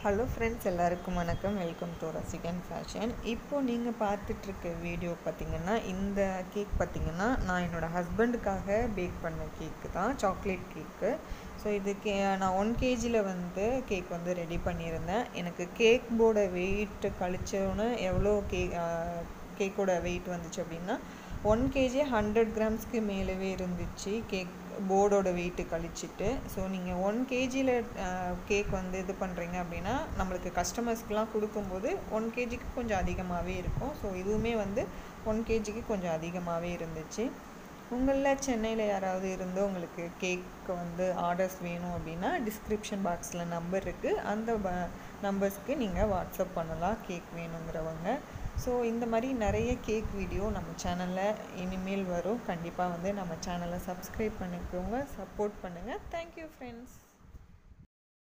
hello friends எல்லாருக்கும் வணக்கம் welcome to ரசிகன் ஃபேஷன் இப்போது நீங்கள் பார்த்துட்ருக்க வீடியோ பார்த்தீங்கன்னா இந்த கேக் பார்த்தீங்கன்னா நான் என்னோடய ஹஸ்பண்டுக்காக பேக் பண்ண கேக்கு தான் சாக்லேட் கேக்கு ஸோ இது கே நான் ஒன் கேஜியில் வந்து கேக் வந்து ரெடி பண்ணியிருந்தேன் எனக்கு கேக் போர்டை வெயிட் கழிச்சோன்னு எவ்வளோ கேக் கேக்கோட வெயிட் வந்துச்சு அப்படின்னா ஒன் கேஜி ஹண்ட்ரட் கிராம்ஸ்க்கு மேலவே இருந்துச்சு கேக் போர்டோட வெயிட்டு கழிச்சிட்டு ஸோ நீங்கள் ஒன் கேஜியில் கேக் வந்து இது பண்ணுறீங்க அப்படின்னா நம்மளுக்கு கஸ்டமர்ஸ்க்கெலாம் கொடுக்கும்போது ஒன் கேஜிக்கு கொஞ்சம் அதிகமாகவே இருக்கும் ஸோ இதுவுமே வந்து ஒன் கேஜிக்கு கொஞ்சம் அதிகமாகவே இருந்துச்சு உங்களில் சென்னையில் யாராவது இருந்து உங்களுக்கு கேக்கு வந்து ஆர்டர்ஸ் வேணும் அப்படின்னா டிஸ்கிரிப்ஷன் பாக்ஸில் நம்பர் இருக்குது அந்த நம்பர்ஸ்க்கு நீங்கள் வாட்ஸ்அப் பண்ணலாம் கேக் வேணுங்கிறவங்க ஸோ இந்த மாதிரி நிறைய கேக் வீடியோ நம்ம சேனலில் இனிமேல் வரும் கண்டிப்பாக வந்து நம்ம சேனலை சப்ஸ்கிரைப் பண்ணிக்கோங்க சப்போர்ட் பண்ணுங்கள் தேங்க்யூ ஃப்ரெண்ட்ஸ்